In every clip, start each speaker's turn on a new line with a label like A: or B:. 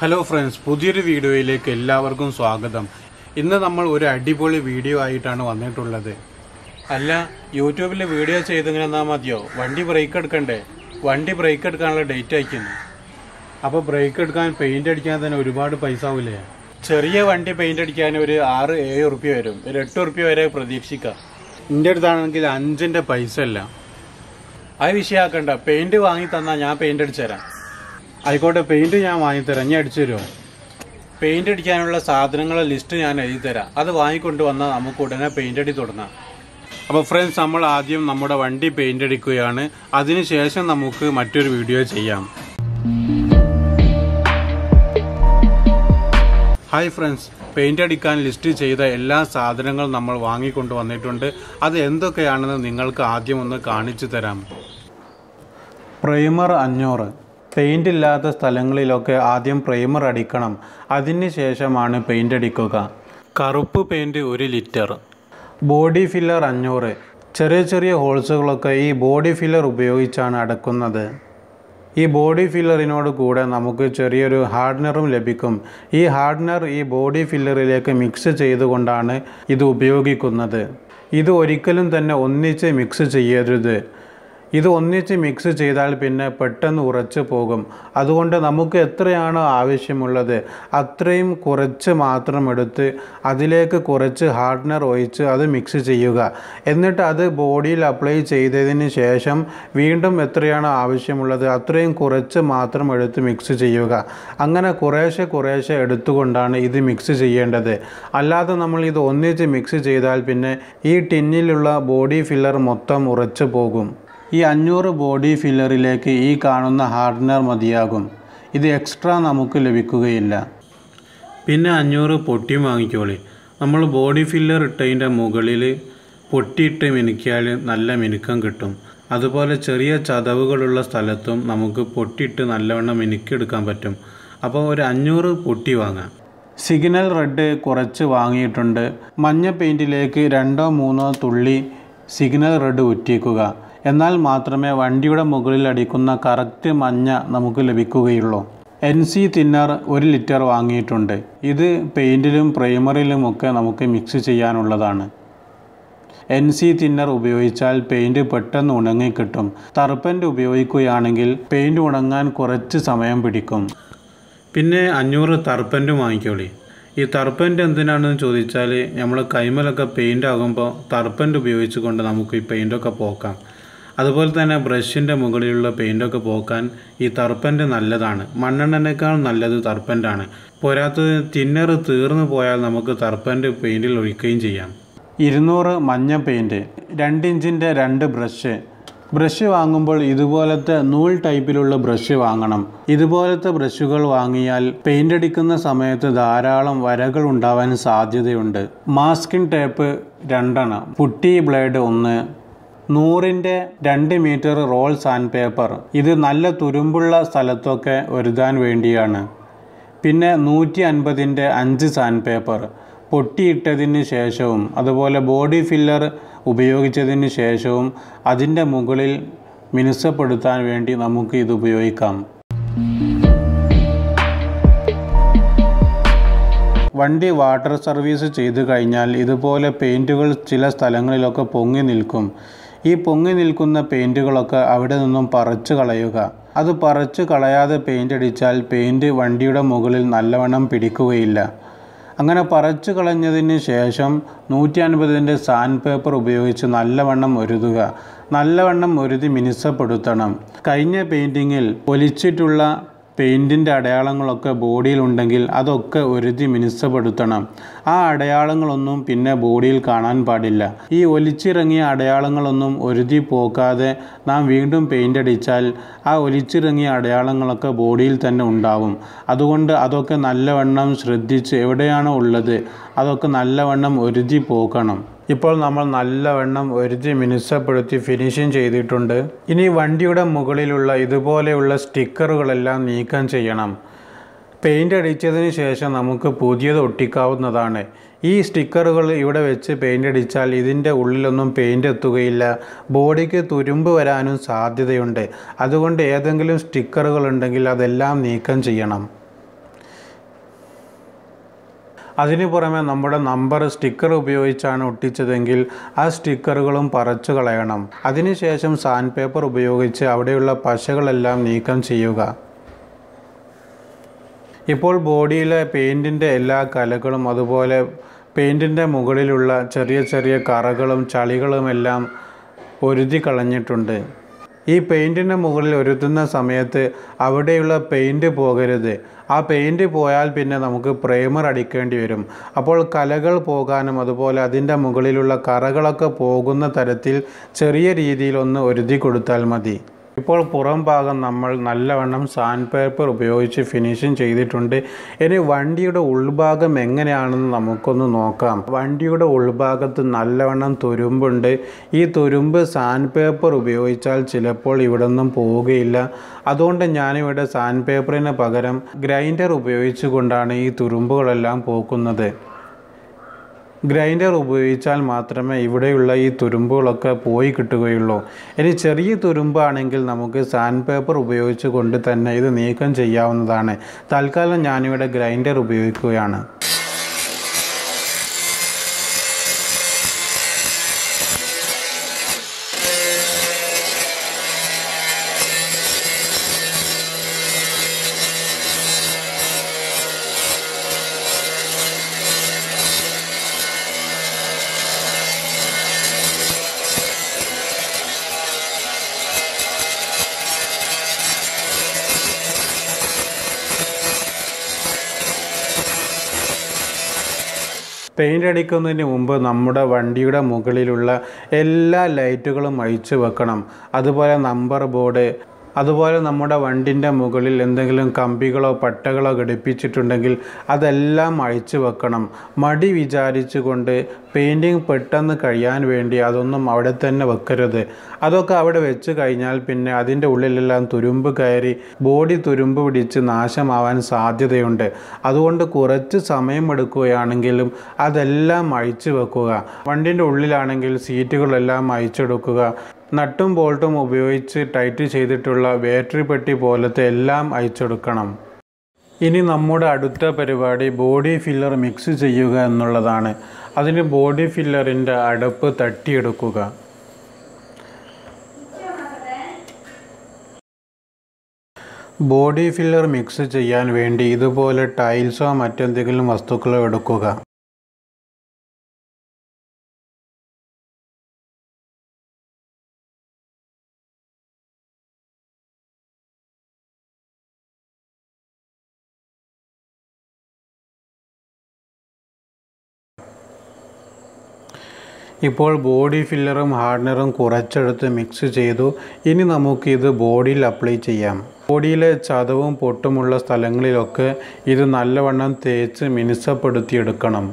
A: hello friends പുതിയൊരു വീഡിയോയിലേക്ക് എല്ലാവർക്കും സ്വാഗതം ഇന്ന് നമ്മൾ ഒരു അടിപൊളി വീഡിയോ ആയിട്ടാണ് വന്നിട്ടുള്ളത് അല്ല യൂട്യൂബിൽ വീഡിയോ ചെയ്തിങ്ങനെ എന്നാൽ മതിയോ വണ്ടി ബ്രേക്ക് എടുക്കണ്ടേ വണ്ടി ബ്രേക്ക് എടുക്കാനുള്ള ഡേറ്റ് അയക്കുന്നു അപ്പോൾ ബ്രേക്ക് എടുക്കാൻ പെയിന്റ് അടിക്കാൻ തന്നെ ഒരുപാട് പൈസ ആവില്ലേ ചെറിയ വണ്ടി പെയിന്റ് അടിക്കാൻ ഒരു ആറ് ഏഴ് ഉറുപ്പ്യ വരും ഒരു എട്ട് ഉറുപ്പ്യ വരെ പ്രതീക്ഷിക്കാം എൻ്റെ അടുത്താണെങ്കിൽ അഞ്ചിൻ്റെ പൈസ ഇല്ല അത് വിഷയമാക്കണ്ട പെയിന്റ് വാങ്ങി തന്നാൽ ഞാൻ പെയിന്റ് അടിച്ചു തരാം ആയിക്കോട്ടെ പെയിന്റ് ഞാൻ വാങ്ങിത്തരാം ഞാൻ അടിച്ചു തരുമോ പെയിന്റ് അടിക്കാനുള്ള സാധനങ്ങളുടെ ലിസ്റ്റ് ഞാൻ എഴുതി തരാം അത് വാങ്ങിക്കൊണ്ട് വന്നാൽ നമുക്ക് ഉടനെ പെയിന്റ് അടി തുടങ്ങാം അപ്പോൾ ഫ്രണ്ട്സ് നമ്മൾ ആദ്യം നമ്മുടെ വണ്ടി പെയിന്റ് അടിക്കുകയാണ് അതിനുശേഷം നമുക്ക് മറ്റൊരു വീഡിയോ ചെയ്യാം ഹായ് ഫ്രണ്ട്സ് പെയിന്റ് അടിക്കാൻ ലിസ്റ്റ് ചെയ്ത എല്ലാ സാധനങ്ങളും നമ്മൾ വാങ്ങിക്കൊണ്ട് വന്നിട്ടുണ്ട് അത് എന്തൊക്കെയാണെന്ന് നിങ്ങൾക്ക് ആദ്യം ഒന്ന് കാണിച്ചു തരാം പ്രൈമർ അഞ്ഞൂറ് പെയിന്റ് ഇല്ലാത്ത സ്ഥലങ്ങളിലൊക്കെ ആദ്യം പ്രൈമർ അടിക്കണം അതിന് ശേഷമാണ് പെയിന്റ് അടിക്കുക കറുപ്പ് പെയിന്റ് ഒരു ലിറ്റർ ബോഡി ഫില്ലർ അഞ്ഞൂറ് ചെറിയ ചെറിയ ഹോൾസുകളൊക്കെ ഈ ബോഡി ഫില്ലർ ഉപയോഗിച്ചാണ് അടക്കുന്നത് ഈ ബോഡി ഫില്ലറിനോട് കൂടെ നമുക്ക് ചെറിയൊരു ഹാർഡ്നറും ലഭിക്കും ഈ ഹാർഡ്നർ ഈ ബോഡി ഫില്ലറിലേക്ക് മിക്സ് ചെയ്തുകൊണ്ടാണ് ഇത് ഉപയോഗിക്കുന്നത് ഇത് ഒരിക്കലും തന്നെ ഒന്നിച്ച് മിക്സ് ചെയ്യരുത് ഇത് ഒന്നിച്ച് മിക്സ് ചെയ്താൽ പിന്നെ പെട്ടെന്ന് ഉറച്ചു പോകും അതുകൊണ്ട് നമുക്ക് എത്രയാണോ ആവശ്യമുള്ളത് അത്രയും കുറച്ച് മാത്രം എടുത്ത് അതിലേക്ക് കുറച്ച് ഹാർഡ്നർ ഒഴിച്ച് അത് മിക്സ് ചെയ്യുക എന്നിട്ട് അത് ബോഡിയിൽ അപ്ലൈ ചെയ്തതിന് ശേഷം വീണ്ടും എത്രയാണോ ആവശ്യമുള്ളത് അത്രയും കുറച്ച് മാത്രം എടുത്ത് മിക്സ് ചെയ്യുക അങ്ങനെ കുറേശ്ശെ കുറേശ്ശെ എടുത്തുകൊണ്ടാണ് ഇത് മിക്സ് ചെയ്യേണ്ടത് അല്ലാതെ നമ്മൾ ഇത് ഒന്നിച്ച് മിക്സ് ചെയ്താൽ പിന്നെ ഈ ടിന്നിലുള്ള ബോഡി ഫില്ലർ മൊത്തം ഉറച്ചു പോകും ഈ അഞ്ഞൂറ് ബോഡി ഫില്ലറിലേക്ക് ഈ കാണുന്ന ഹാർഡ്നർ മതിയാകും ഇത് എക്സ്ട്രാ നമുക്ക് ലഭിക്കുകയില്ല പിന്നെ അഞ്ഞൂറ് പൊട്ടി വാങ്ങിക്കോളി നമ്മൾ ബോഡി ഫില്ലർ ഇട്ടതിൻ്റെ മുകളിൽ പൊട്ടിയിട്ട് മിനുക്കിയാൽ നല്ല മിനുക്കം കിട്ടും അതുപോലെ ചെറിയ ചതവുകളുള്ള സ്ഥലത്തും നമുക്ക് പൊട്ടിയിട്ട് നല്ലവണ്ണം മിനുക്കിയെടുക്കാൻ പറ്റും അപ്പോൾ ഒരു അഞ്ഞൂറ് പൊട്ടി വാങ്ങാം സിഗ്നൽ റെഡ് കുറച്ച് വാങ്ങിയിട്ടുണ്ട് മഞ്ഞ പെയിൻറ്റിലേക്ക് രണ്ടോ മൂന്നോ തുള്ളി സിഗ്നൽ റെഡ് ഉറ്റിക്കുക എന്നാൽ മാത്രമേ വണ്ടിയുടെ മുകളിൽ അടിക്കുന്ന കറക്റ്റ് മഞ്ഞ നമുക്ക് ലഭിക്കുകയുള്ളൂ എൻ സി തിന്നർ ഒരു ലിറ്റർ വാങ്ങിയിട്ടുണ്ട് ഇത് പെയിൻറ്റിലും പ്രൈമറിലുമൊക്കെ നമുക്ക് മിക്സ് ചെയ്യാനുള്ളതാണ് എൻ സി തിന്നർ ഉപയോഗിച്ചാൽ പെയിൻറ് പെട്ടെന്ന് ഉണങ്ങിക്കിട്ടും തറുപ്പൻ്റ് ഉപയോഗിക്കുകയാണെങ്കിൽ പെയിൻറ് ഉണങ്ങാൻ കുറച്ച് സമയം പിടിക്കും പിന്നെ അഞ്ഞൂറ് തറുപ്പൻ്റും വാങ്ങിക്കോളി ഈ തറുപ്പൻ്റ് എന്തിനാണെന്ന് ചോദിച്ചാൽ നമ്മൾ കൈമലൊക്കെ പെയിൻ്റ് ആകുമ്പോൾ തറുപ്പൻ്റ് ഉപയോഗിച്ചുകൊണ്ട് നമുക്ക് ഈ പെയിൻ്റൊക്കെ പോക്കാം അതുപോലെ തന്നെ ബ്രഷിൻ്റെ മുകളിലുള്ള പെയിൻ്റൊക്കെ പോക്കാൻ ഈ തറുപ്പൻ്റ് നല്ലതാണ് മണ്ണെണ്ണനേക്കാൾ നല്ലത് തറുപ്പൻ്റാണ് പോരാത്തത് തിന്നർ തീർന്നു പോയാൽ നമുക്ക് തറുപ്പൻ്റ് പെയിൻറ്റിൽ ഒഴിക്കുകയും ചെയ്യാം ഇരുന്നൂറ് മഞ്ഞ പെയിൻറ്റ് രണ്ടിഞ്ചിൻ്റെ രണ്ട് ബ്രഷ് ബ്രഷ് വാങ്ങുമ്പോൾ ഇതുപോലത്തെ നൂൽ ടൈപ്പിലുള്ള ബ്രഷ് വാങ്ങണം ഇതുപോലത്തെ ബ്രഷുകൾ വാങ്ങിയാൽ പെയിൻ്റ് അടിക്കുന്ന സമയത്ത് ധാരാളം വരകൾ ഉണ്ടാവാൻ സാധ്യതയുണ്ട് മാസ്കിൻ ടേപ്പ് രണ്ടെണ്ണം പുട്ടി ബ്ലേഡ് ഒന്ന് നൂറിൻ്റെ രണ്ട് മീറ്റർ റോൾ സാൻഡ് പേപ്പർ ഇത് നല്ല തുരുമ്പുള്ള സ്ഥലത്തൊക്കെ ഒരുതാൻ വേണ്ടിയാണ് പിന്നെ നൂറ്റി അൻപതിൻ്റെ അഞ്ച് സാൻഡ് പേപ്പർ പൊട്ടിയിട്ടതിന് ശേഷവും അതുപോലെ ബോഡി ഫില്ലർ ഉപയോഗിച്ചതിന് ശേഷവും അതിൻ്റെ മുകളിൽ മിനുസപ്പെടുത്താൻ വേണ്ടി നമുക്ക് ഇത് ഉപയോഗിക്കാം വണ്ടി വാട്ടർ സർവീസ് ചെയ്തു കഴിഞ്ഞാൽ ഇതുപോലെ പെയിൻറ്റുകൾ ചില സ്ഥലങ്ങളിലൊക്കെ പൊങ്ങി നിൽക്കും ഈ പൊങ്ങി നിൽക്കുന്ന പെയിൻറ്റുകളൊക്കെ അവിടെ നിന്നും പറിച്ചു കളയുക അത് പറിച്ചു കളയാതെ പെയിൻ്റ് അടിച്ചാൽ പെയിൻറ്റ് വണ്ടിയുടെ മുകളിൽ നല്ലവണ്ണം പിടിക്കുകയില്ല അങ്ങനെ പറിച്ചു കളഞ്ഞതിന് ശേഷം നൂറ്റി അൻപതിൻ്റെ സാൻഡ് പേപ്പർ ഉപയോഗിച്ച് നല്ലവണ്ണം ഒരുതുക നല്ലവണ്ണം ഒരുതി മിനുസപ്പെടുത്തണം കഴിഞ്ഞ പെയിൻറ്റിങ്ങിൽ ഒലിച്ചിട്ടുള്ള പെയിൻറ്റിൻ്റെ അടയാളങ്ങളൊക്കെ ബോഡിയിലുണ്ടെങ്കിൽ അതൊക്കെ ഒരുതി മിനുസപ്പെടുത്തണം ആ അടയാളങ്ങളൊന്നും പിന്നെ ബോഡിയിൽ കാണാൻ പാടില്ല ഈ ഒലിച്ചിറങ്ങിയ അടയാളങ്ങളൊന്നും ഒരുതി പോക്കാതെ നാം വീണ്ടും പെയിൻ്റ് അടിച്ചാൽ ആ ഒലിച്ചിറങ്ങിയ അടയാളങ്ങളൊക്കെ ബോഡിയിൽ തന്നെ ഉണ്ടാവും അതുകൊണ്ട് അതൊക്കെ നല്ലവണ്ണം ശ്രദ്ധിച്ച് എവിടെയാണോ ഉള്ളത് അതൊക്കെ നല്ലവണ്ണം ഒരുതി പോക്കണം ഇപ്പോൾ നമ്മൾ നല്ലവണ്ണം ഒരുതി മിനുസപ്പെടുത്തി ഫിനിഷിങ് ചെയ്തിട്ടുണ്ട് ഇനി വണ്ടിയുടെ മുകളിലുള്ള ഇതുപോലെയുള്ള സ്റ്റിക്കറുകളെല്ലാം നീക്കം ചെയ്യണം പെയിൻ്റ് അടിച്ചതിന് ശേഷം നമുക്ക് പുതിയത് ഒട്ടിക്കാവുന്നതാണ് ഈ സ്റ്റിക്കറുകൾ ഇവിടെ വെച്ച് പെയിൻ്റ് അടിച്ചാൽ ഇതിൻ്റെ ഉള്ളിലൊന്നും പെയിൻ്റ് എത്തുകയില്ല ബോഡിക്ക് തുരുമ്പ് വരാനും സാധ്യതയുണ്ട് അതുകൊണ്ട് ഏതെങ്കിലും സ്റ്റിക്കറുകൾ ഉണ്ടെങ്കിൽ അതെല്ലാം നീക്കം ചെയ്യണം അതിനു പുറമെ നമ്മുടെ നമ്പർ സ്റ്റിക്കർ ഉപയോഗിച്ചാണ് ഒട്ടിച്ചതെങ്കിൽ ആ സ്റ്റിക്കറുകളും പറിച്ചു കളയണം അതിനുശേഷം സാൻഡ് പേപ്പർ ഉപയോഗിച്ച് അവിടെയുള്ള പശകളെല്ലാം നീക്കം ചെയ്യുക ഇപ്പോൾ ബോഡിയിലെ പെയിൻറ്റിൻ്റെ എല്ലാ കലകളും അതുപോലെ പെയിൻറ്റിൻ്റെ മുകളിലുള്ള ചെറിയ ചെറിയ കറകളും ചളികളുമെല്ലാം ഒരുതി കളഞ്ഞിട്ടുണ്ട് ഈ പെയിൻറ്റിൻ്റെ മുകളിൽ ഒരുത്തുന്ന സമയത്ത് അവിടെയുള്ള പെയിൻറ്റ് പോകരുത് ആ പെയിൻറ്റ് പോയാൽ പിന്നെ നമുക്ക് പ്രൈമർ അടിക്കേണ്ടി വരും അപ്പോൾ കലകൾ പോകാനും അതുപോലെ അതിൻ്റെ മുകളിലുള്ള കറകളൊക്കെ പോകുന്ന തരത്തിൽ ചെറിയ രീതിയിലൊന്ന് ഒരുതി കൊടുത്താൽ മതി ഇപ്പോൾ പുറം ഭാഗം നമ്മൾ നല്ലവണ്ണം സാൻഡ് പേപ്പർ ഉപയോഗിച്ച് ഫിനിഷിങ് ചെയ്തിട്ടുണ്ട് ഇനി വണ്ടിയുടെ ഉൾഭാഗം എങ്ങനെയാണെന്ന് നമുക്കൊന്ന് നോക്കാം വണ്ടിയുടെ ഉൾഭാഗത്ത് നല്ലവണ്ണം തുരുമ്പുണ്ട് ഈ തുരുമ്പ് സാൻഡ് പേപ്പർ ഉപയോഗിച്ചാൽ ചിലപ്പോൾ ഇവിടെ നിന്നും പോവുകയില്ല അതുകൊണ്ട് ഞാനിവിടെ സാൻഡ് പേപ്പറിന് പകരം ഗ്രൈൻഡർ ഉപയോഗിച്ചുകൊണ്ടാണ് ഈ തുരുമ്പുകളെല്ലാം പോക്കുന്നത് ഗ്രൈൻഡർ ഉപയോഗിച്ചാൽ മാത്രമേ ഇവിടെയുള്ള ഈ തുരുമ്പുകളൊക്കെ പോയി കിട്ടുകയുള്ളൂ ഇനി ചെറിയ തുരുമ്പാണെങ്കിൽ നമുക്ക് സാൻഡ് പേപ്പർ ഉപയോഗിച്ച് കൊണ്ട് തന്നെ ഇത് നീക്കം ചെയ്യാവുന്നതാണ് തൽക്കാലം ഞാനിവിടെ ഗ്രൈൻഡർ ഉപയോഗിക്കുകയാണ് പെയിൻ്റ് അടിക്കുന്നതിന് മുമ്പ് നമ്മുടെ വണ്ടിയുടെ മുകളിലുള്ള എല്ലാ ലൈറ്റുകളും അഴിച്ചു വെക്കണം അതുപോലെ നമ്പർ ബോർഡ് അതുപോലെ നമ്മുടെ വണ്ടിൻ്റെ മുകളിൽ എന്തെങ്കിലും കമ്പികളോ പട്ടകളോ ഘടിപ്പിച്ചിട്ടുണ്ടെങ്കിൽ അതെല്ലാം അഴിച്ചു വെക്കണം മടി വിചാരിച്ചുകൊണ്ട് പെയിൻറ്റിങ് പെട്ടെന്ന് കഴിയാൻ വേണ്ടി അതൊന്നും അവിടെ തന്നെ വെക്കരുത് അതൊക്കെ അവിടെ വെച്ച് കഴിഞ്ഞാൽ പിന്നെ അതിൻ്റെ ഉള്ളിലെല്ലാം തുരുമ്പ് കയറി ബോഡി തുരുമ്പ് പിടിച്ച് നാശമാവാൻ സാധ്യതയുണ്ട് അതുകൊണ്ട് കുറച്ച് സമയം എടുക്കുകയാണെങ്കിലും അതെല്ലാം അഴിച്ചു വെക്കുക വണ്ടിൻ്റെ ഉള്ളിലാണെങ്കിൽ സീറ്റുകളെല്ലാം അഴിച്ചെടുക്കുക നട്ടും ബോൾട്ടും ഉപയോഗിച്ച് ടൈറ്റ് ചെയ്തിട്ടുള്ള ബാറ്ററി പെട്ടി പോലത്തെ എല്ലാം അയച്ചെടുക്കണം ഇനി നമ്മുടെ അടുത്ത പരിപാടി ബോഡി ഫില്ലർ മിക്സ് ചെയ്യുക എന്നുള്ളതാണ് അതിന് ബോഡി ഫില്ലറിൻ്റെ അടപ്പ് തട്ടിയെടുക്കുക ബോഡി ഫില്ലർ മിക്സ് ചെയ്യാൻ വേണ്ടി ഇതുപോലെ ടൈൽസോ മറ്റെന്തെങ്കിലും വസ്തുക്കളോ എടുക്കുക ഇപ്പോൾ ബോഡി ഫില്ലറും ഹാർഡനറും കുറച്ചെടുത്ത് മിക്സ് ചെയ്തു ഇനി നമുക്ക് ഇത് ബോഡിയിൽ അപ്ലൈ ചെയ്യാം ബോഡിയിലെ ചതവും പൊട്ടുമുള്ള സ്ഥലങ്ങളിലൊക്കെ ഇത് നല്ലവണ്ണം തേച്ച് മിനുസപ്പെടുത്തിയെടുക്കണം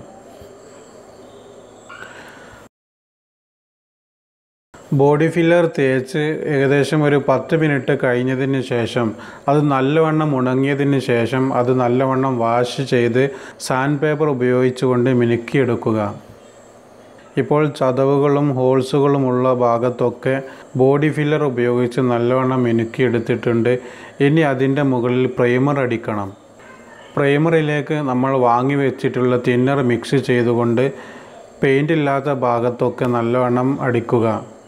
A: ബോഡി ഫില്ലർ തേച്ച് ഏകദേശം ഒരു പത്ത് മിനിറ്റ് കഴിഞ്ഞതിന് ശേഷം അത് നല്ലവണ്ണം ഉണങ്ങിയതിന് ശേഷം അത് നല്ലവണ്ണം വാഷ് ചെയ്ത് സാൻഡ് പേപ്പർ ഉപയോഗിച്ചുകൊണ്ട് മിനുക്കിയെടുക്കുക ഇപ്പോൾ ചതവുകളും ഹോൾസുകളുമുള്ള ഭാഗത്തൊക്കെ ബോഡി ഫില്ലർ ഉപയോഗിച്ച് നല്ലവണ്ണം മിനുക്കിയെടുത്തിട്ടുണ്ട് ഇനി അതിൻ്റെ മുകളിൽ പ്രൈമർ അടിക്കണം പ്രൈമറിലേക്ക് നമ്മൾ വാങ്ങി വെച്ചിട്ടുള്ള തിന്നർ മിക്സ് ചെയ്തുകൊണ്ട് പെയിൻ്റ് ഇല്ലാത്ത ഭാഗത്തൊക്കെ നല്ലവണ്ണം അടിക്കുക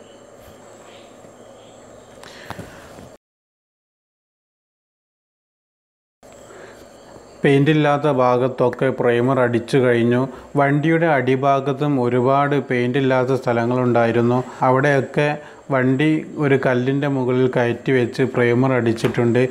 A: പെയിൻ്റ് ഇല്ലാത്ത ഭാഗത്തൊക്കെ പ്രൈമർ അടിച്ചു കഴിഞ്ഞു വണ്ടിയുടെ അടിഭാഗത്തും ഒരുപാട് പെയിൻ്റ് ഇല്ലാത്ത സ്ഥലങ്ങളുണ്ടായിരുന്നു അവിടെയൊക്കെ വണ്ടി ഒരു കല്ലിൻ്റെ മുകളിൽ കയറ്റി വെച്ച് പ്രൈമർ അടിച്ചിട്ടുണ്ട്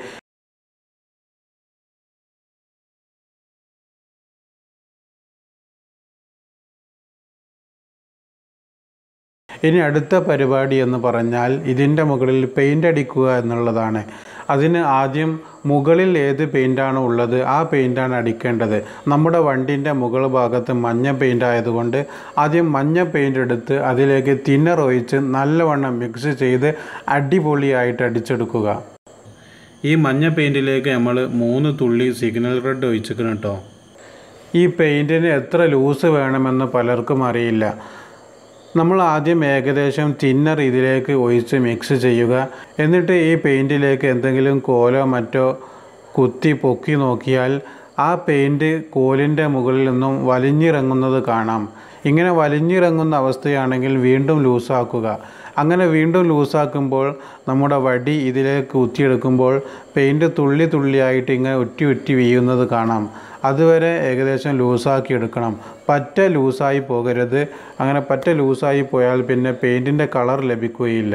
A: ഇനി അടുത്ത പരിപാടി എന്ന് പറഞ്ഞാൽ ഇതിൻ്റെ മുകളിൽ പെയിൻ്റ് അടിക്കുക എന്നുള്ളതാണ് അതിന് ആദ്യം മുകളിൽ ഏത് പെയിൻ്റാണ് ഉള്ളത് ആ പെയിൻ്റാണ് അടിക്കേണ്ടത് നമ്മുടെ വണ്ടിൻ്റെ മുകൾ ഭാഗത്ത് മഞ്ഞ പെയിൻ്റ് ആയതുകൊണ്ട് ആദ്യം മഞ്ഞ പെയിൻ്റ് എടുത്ത് അതിലേക്ക് തിന്നർ ഒഴിച്ച് നല്ലവണ്ണം മിക്സ് ചെയ്ത് അടിപൊളിയായിട്ട് അടിച്ചെടുക്കുക ഈ മഞ്ഞ പെയിൻറ്റിലേക്ക് നമ്മൾ മൂന്ന് തുള്ളി സിഗ്നൽ റെഡ് ഒഴിച്ചിരിക്കണം കേട്ടോ ഈ പെയിൻറ്റിന് എത്ര ലൂസ് വേണമെന്ന് പലർക്കും അറിയില്ല നമ്മൾ ആദ്യം ഏകദേശം തിന്നർ ഇതിലേക്ക് ഒഴിച്ച് മിക്സ് ചെയ്യുക എന്നിട്ട് ഈ പെയിൻറ്റിലേക്ക് എന്തെങ്കിലും കോലോ മറ്റോ കുത്തി പൊക്കി നോക്കിയാൽ ആ പെയിൻറ്റ് കോലിൻ്റെ മുകളിൽ നിന്നും വലിഞ്ഞിറങ്ങുന്നത് കാണാം ഇങ്ങനെ വലിഞ്ഞിറങ്ങുന്ന അവസ്ഥയാണെങ്കിൽ വീണ്ടും ലൂസാക്കുക അങ്ങനെ വീണ്ടും ലൂസാക്കുമ്പോൾ നമ്മുടെ വടി ഇതിലേക്ക് കുത്തിയെടുക്കുമ്പോൾ പെയിൻറ്റ് തുള്ളി തുള്ളിയായിട്ട് ഇങ്ങനെ ഉറ്റി ഉറ്റി വീഴുന്നത് കാണാം അതുവരെ ഏകദേശം ലൂസാക്കി എടുക്കണം പറ്റ ലൂസായി പോകരുത് അങ്ങനെ പറ്റ ലൂസായി പോയാൽ പിന്നെ പെയിൻറ്റിൻ്റെ കളർ ലഭിക്കുകയില്ല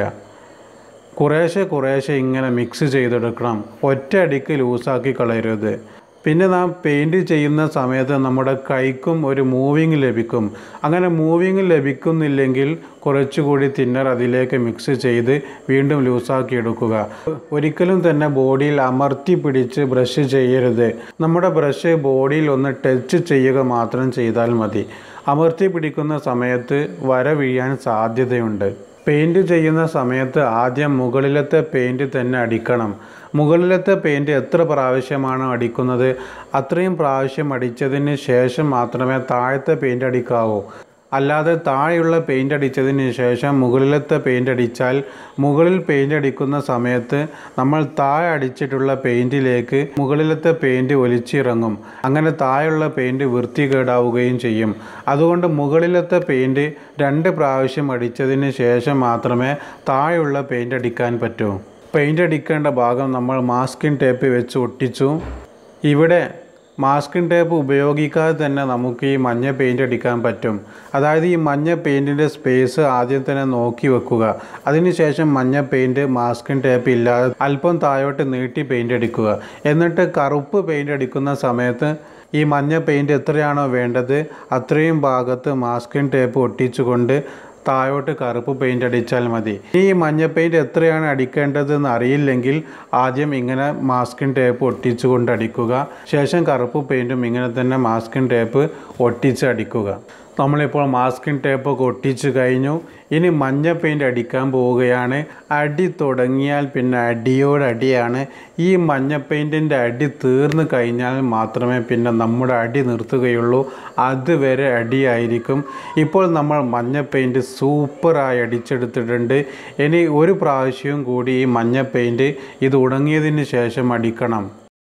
A: കുറേശ്ശെ കുറേശ്ശെ ഇങ്ങനെ മിക്സ് ചെയ്തെടുക്കണം ഒറ്റയടിക്ക് ലൂസാക്കി കളയരുത് പിന്നെ നാം പെയിൻറ് ചെയ്യുന്ന സമയത്ത് നമ്മുടെ കൈക്കും ഒരു മൂവിങ് ലഭിക്കും അങ്ങനെ മൂവിങ് ലഭിക്കുന്നില്ലെങ്കിൽ കുറച്ചുകൂടി തിന്നർ അതിലേക്ക് മിക്സ് ചെയ്ത് വീണ്ടും ലൂസാക്കി എടുക്കുക ഒരിക്കലും തന്നെ ബോഡിയിൽ അമർത്തി പിടിച്ച് ബ്രഷ് ചെയ്യരുത് നമ്മുടെ ബ്രഷ് ബോഡിയിൽ ഒന്ന് ടച്ച് ചെയ്യുക മാത്രം ചെയ്താൽ മതി അമർത്തി പിടിക്കുന്ന സമയത്ത് വര വീഴാൻ സാധ്യതയുണ്ട് പെയിൻറ് ചെയ്യുന്ന സമയത്ത് ആദ്യം മുകളിലത്തെ പെയിൻറ് തന്നെ അടിക്കണം മുകളിലത്തെ പെയിൻറ് എത്ര പ്രാവശ്യമാണോ അടിക്കുന്നത് അത്രയും പ്രാവശ്യം അടിച്ചതിന് ശേഷം മാത്രമേ താഴത്തെ പെയിൻറ് അടിക്കാവൂ അല്ലാതെ താഴെയുള്ള പെയിൻ്റ് അടിച്ചതിന് ശേഷം മുകളിലത്തെ പെയിൻ്റ് അടിച്ചാൽ മുകളിൽ പെയിൻ്റ് അടിക്കുന്ന സമയത്ത് നമ്മൾ താഴെ അടിച്ചിട്ടുള്ള പെയിൻറ്റിലേക്ക് മുകളിലത്തെ പെയിൻറ് ഒലിച്ചിറങ്ങും അങ്ങനെ താഴെയുള്ള പെയിൻറ് വൃത്തികേടാവുകയും ചെയ്യും അതുകൊണ്ട് മുകളിലത്തെ പെയിൻറ് രണ്ട് പ്രാവശ്യം അടിച്ചതിന് ശേഷം മാത്രമേ താഴെയുള്ള പെയിൻറ് അടിക്കാൻ പറ്റൂ പെയിൻ്റ് അടിക്കേണ്ട ഭാഗം നമ്മൾ മാസ്കിൻ ടേപ്പ് വെച്ച് ഒട്ടിച്ചു ഇവിടെ മാസ്കിൻ ടേപ്പ് ഉപയോഗിക്കാതെ തന്നെ നമുക്ക് ഈ മഞ്ഞ പെയിൻ്റ് അടിക്കാൻ പറ്റും അതായത് ഈ മഞ്ഞ പെയിൻറ്റിൻ്റെ സ്പേസ് ആദ്യം തന്നെ നോക്കി വെക്കുക അതിനുശേഷം മഞ്ഞ പെയിൻറ്റ് മാസ്കിൻ ടേപ്പ് ഇല്ലാതെ അല്പം താഴോട്ട് നീട്ടി പെയിൻ്റ് അടിക്കുക എന്നിട്ട് കറുപ്പ് പെയിൻ്റ് അടിക്കുന്ന സമയത്ത് ഈ മഞ്ഞ പെയിൻറ്റ് എത്രയാണോ വേണ്ടത് അത്രയും ഭാഗത്ത് മാസ്കിൻ ടേപ്പ് ഒട്ടിച്ചുകൊണ്ട് താഴോട്ട് കറുപ്പ് പെയിൻ്റ് അടിച്ചാൽ മതി ഈ മഞ്ഞ പെയിൻറ്റ് എത്രയാണ് അടിക്കേണ്ടതെന്ന് അറിയില്ലെങ്കിൽ ആദ്യം ഇങ്ങനെ മാസ്കിൻ ടേപ്പ് ഒട്ടിച്ചുകൊണ്ട് അടിക്കുക ശേഷം കറുപ്പ് പെയിൻറ്റും ഇങ്ങനെ തന്നെ മാസ്കിൻ ടേപ്പ് ഒട്ടിച്ച് അടിക്കുക നമ്മളിപ്പോൾ മാസ്കിൻ ടേപ്പ് ഒക്കെ ഒട്ടിച്ച് കഴിഞ്ഞു ഇനി മഞ്ഞ പെയിൻ്റ് അടിക്കാൻ പോവുകയാണ് അടി തുടങ്ങിയാൽ പിന്നെ അടിയോട് അടിയാണ് ഈ മഞ്ഞ പെയിൻറ്റിൻ്റെ അടി തീർന്നു കഴിഞ്ഞാൽ മാത്രമേ പിന്നെ നമ്മുടെ അടി നിർത്തുകയുള്ളൂ അതുവരെ അടിയായിരിക്കും ഇപ്പോൾ നമ്മൾ മഞ്ഞ പെയിൻറ്റ് സൂപ്പറായി അടിച്ചെടുത്തിട്ടുണ്ട് ഇനി ഒരു പ്രാവശ്യവും കൂടി ഈ മഞ്ഞ പെയിൻറ്റ് ഇത് ഉണങ്ങിയതിന് ശേഷം അടിക്കണം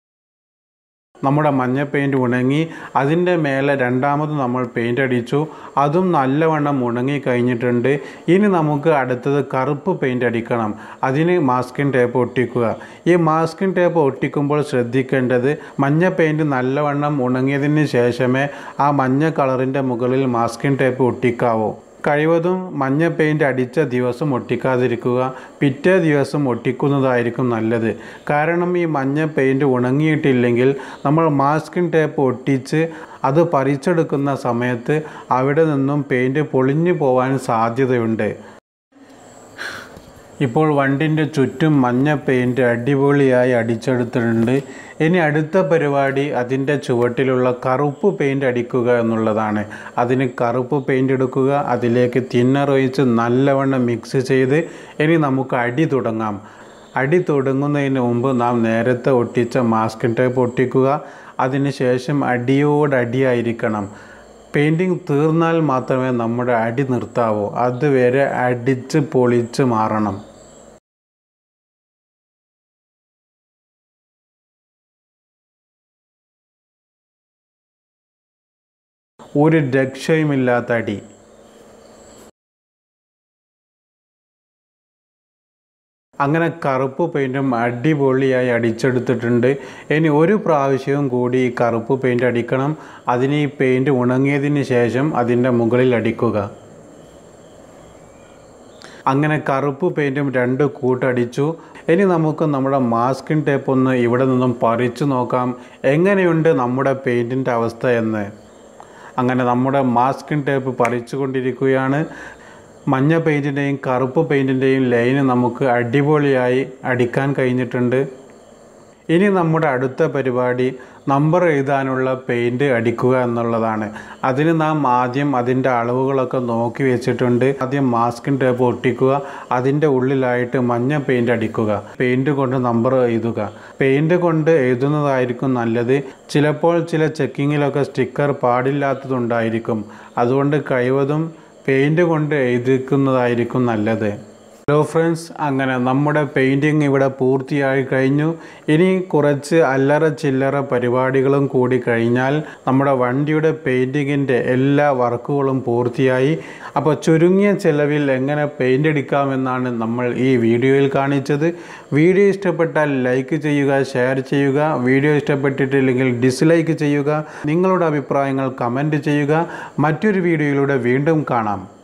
A: നമ്മുടെ മഞ്ഞ പെയിൻറ്റ് ഉണങ്ങി അതിൻ്റെ മേലെ രണ്ടാമത് നമ്മൾ പെയിൻ്റ് അടിച്ചു അതും നല്ലവണ്ണം ഉണങ്ങി കഴിഞ്ഞിട്ടുണ്ട് ഇനി നമുക്ക് അടുത്തത് കറുപ്പ് പെയിൻ്റ് അടിക്കണം അതിന് മാസ്കിൻ ടേപ്പ് ഒട്ടിക്കുക ഈ മാസ്കിൻ ടേപ്പ് ഒട്ടിക്കുമ്പോൾ ശ്രദ്ധിക്കേണ്ടത് മഞ്ഞ പെയിൻറ്റ് നല്ലവണ്ണം ഉണങ്ങിയതിന് ശേഷമേ ആ മഞ്ഞ കളറിൻ്റെ മുകളിൽ മാസ്കിൻ ടേപ്പ് ഒട്ടിക്കാവൂ കഴിവതും മഞ്ഞ പെയിൻറ് അടിച്ച ദിവസം ഒട്ടിക്കാതിരിക്കുക പിറ്റേ ദിവസം ഒട്ടിക്കുന്നതായിരിക്കും നല്ലത് കാരണം ഈ മഞ്ഞ പെയിൻറ് ഉണങ്ങിയിട്ടില്ലെങ്കിൽ നമ്മൾ മാസ്കിൻ ടേപ്പ് ഒട്ടിച്ച് അത് പറിച്ചെടുക്കുന്ന സമയത്ത് അവിടെ നിന്നും പെയിൻറ് പൊളിഞ്ഞു പോകാൻ സാധ്യതയുണ്ട് ഇപ്പോൾ വണ്ടിൻ്റെ ചുറ്റും മഞ്ഞ പെയിൻറ് അടിപൊളിയായി അടിച്ചെടുത്തിട്ടുണ്ട് ഇനി അടുത്ത പരിപാടി അതിൻ്റെ ചുവട്ടിലുള്ള കറുപ്പ് പെയിൻറ് അടിക്കുക എന്നുള്ളതാണ് അതിന് കറുപ്പ് പെയിൻറ് എടുക്കുക അതിലേക്ക് തിന്നർ ഒഴിച്ച് നല്ലവണ്ണം മിക്സ് ചെയ്ത് ഇനി നമുക്ക് അടി തുടങ്ങാം അടി തുടങ്ങുന്നതിന് മുമ്പ് നാം നേരത്തെ ഒട്ടിച്ച മാസ്കിൻ ടേപ്പ് ഒട്ടിക്കുക അതിനുശേഷം അടിയോടടിയായിരിക്കണം പെയിൻറ്റിങ് തീർന്നാൽ മാത്രമേ നമ്മുടെ അടി നിർത്താവൂ അതുവരെ അടിച്ച് പൊളിച്ച് മാറണം ഒരു രക്ഷയുമില്ലാത്ത അടി അങ്ങനെ കറുപ്പ് പെയിൻറ്റും അടിപൊളിയായി അടിച്ചെടുത്തിട്ടുണ്ട് ഇനി ഒരു പ്രാവശ്യവും കൂടി ഈ കറുപ്പ് പെയിൻറ്റ് അടിക്കണം അതിന് ഈ പെയിൻറ്റ് ഉണങ്ങിയതിന് ശേഷം അതിൻ്റെ മുകളിൽ അടിക്കുക അങ്ങനെ കറുപ്പ് പെയിൻറ്റും രണ്ട് കൂട്ടടിച്ചു ഇനി നമുക്ക് നമ്മുടെ മാസ്കിൻ ടേപ്പ് ഒന്ന് ഇവിടെ നിന്നും പറിച്ചു നോക്കാം എങ്ങനെയുണ്ട് നമ്മുടെ പെയിൻറ്റിൻ്റെ അവസ്ഥ എന്ന് അങ്ങനെ നമ്മുടെ മാസ്കിൻ ടേപ്പ് പറിച്ചു കൊണ്ടിരിക്കുകയാണ് മഞ്ഞ പെയിൻറ്റിൻ്റെയും കറുപ്പ് പെയിൻറ്റിൻ്റെയും ലൈന് നമുക്ക് അടിപൊളിയായി അടിക്കാൻ കഴിഞ്ഞിട്ടുണ്ട് ഇനി നമ്മുടെ അടുത്ത പരിപാടി നമ്പർ എഴുതാനുള്ള പെയിൻറ് അടിക്കുക എന്നുള്ളതാണ് അതിന് നാം ആദ്യം അതിൻ്റെ അളവുകളൊക്കെ നോക്കി വെച്ചിട്ടുണ്ട് ആദ്യം മാസ്കിൻ ടേപ്പ് ഒട്ടിക്കുക അതിൻ്റെ ഉള്ളിലായിട്ട് മഞ്ഞ പെയിൻറ് അടിക്കുക പെയിൻറ് കൊണ്ട് നമ്പർ എഴുതുക പെയിൻറ് കൊണ്ട് എഴുതുന്നതായിരിക്കും നല്ലത് ചിലപ്പോൾ ചില ചെക്കിങ്ങിലൊക്കെ സ്റ്റിക്കർ പാടില്ലാത്തതുണ്ടായിരിക്കും അതുകൊണ്ട് കഴിവതും പെയിൻറ് കൊണ്ട് എഴുതിക്കുന്നതായിരിക്കും നല്ലത് ഹലോ ഫ്രണ്ട്സ് അങ്ങനെ നമ്മുടെ പെയിൻറ്റിങ് ഇവിടെ പൂർത്തിയായി കഴിഞ്ഞു ഇനി കുറച്ച് അല്ലറ ചില്ലറ പരിപാടികളും കൂടി കഴിഞ്ഞാൽ നമ്മുടെ വണ്ടിയുടെ പെയിൻറ്റിങ്ങിൻ്റെ എല്ലാ വർക്കുകളും പൂർത്തിയായി അപ്പോൾ ചുരുങ്ങിയ ചിലവിൽ എങ്ങനെ പെയിൻ്റ് അടിക്കാമെന്നാണ് നമ്മൾ ഈ വീഡിയോയിൽ കാണിച്ചത് വീഡിയോ ഇഷ്ടപ്പെട്ടാൽ ലൈക്ക് ചെയ്യുക ഷെയർ ചെയ്യുക വീഡിയോ ഇഷ്ടപ്പെട്ടിട്ടില്ലെങ്കിൽ ഡിസ്ലൈക്ക് ചെയ്യുക നിങ്ങളുടെ അഭിപ്രായങ്ങൾ കമൻറ്റ് ചെയ്യുക മറ്റൊരു വീഡിയോയിലൂടെ വീണ്ടും കാണാം